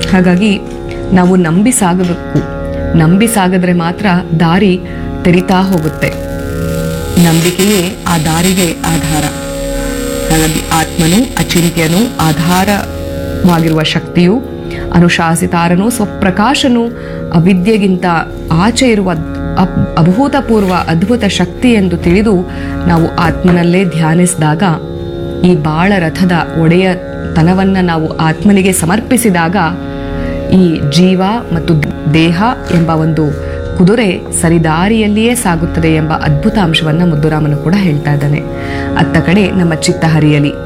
ಹಾಗಾಗಿ ನಾವು ನಂಬಿ ಸಾಗಬೇಕು ನಂಬಿ ಸಾಗಿದ್ರೆ ಮಾತ್ರ ದಾರಿ ತೆರಿತಾ ಹೋಗುತ್ತೆ ನಂಬಿಕೆಯೇ ಆ ದಾರಿಗೆ ಆಧಾರ ಹಾಗಾಗಿ ಆತ್ಮನು ಅಚಿಂತ್ಯನು ಆಧಾರವಾಗಿರುವ ಶಕ್ತಿಯು ಅನುಶಾಸಿತಾರನು ಸ್ವಪ್ರಕಾಶನು ಅವಿದ್ಯೆಗಿಂತ ಆಚೆ ಇರುವ ಅಪ್- ಅಭೂತಪೂರ್ವ ಅದ್ಭುತ ಶಕ್ತಿ ಎಂದು ತಿಳಿದು ನಾವು ಆತ್ಮನಲ್ಲೇ ಧ್ಯಾನಿಸಿದಾಗ ಈ ಬಾಳ ರಥದ ಒಡೆಯ ತನವನ್ನ ನಾವು ಆತ್ಮನಿಗೆ ಸಮರ್ಪಿಸಿದಾಗ ಈ ಜೀವ ಮತ್ತು ದೇಹ ಎಂಬ ಒಂದು ಕುದುರೆ ಸರಿದಾರಿಯಲ್ಲಿಯೇ ಸಾಗುತ್ತದೆ ಎಂಬ ಅದ್ಭುತ ಅಂಶವನ್ನ ಮುದ್ದುರಾಮನು ಕೂಡ ಹೇಳ್ತಾ ಇದ್ದಾನೆ ಅತ್ತ ಕಡೆ ನಮ್ಮ ಚಿತ್ತ ಹರಿಯಲಿ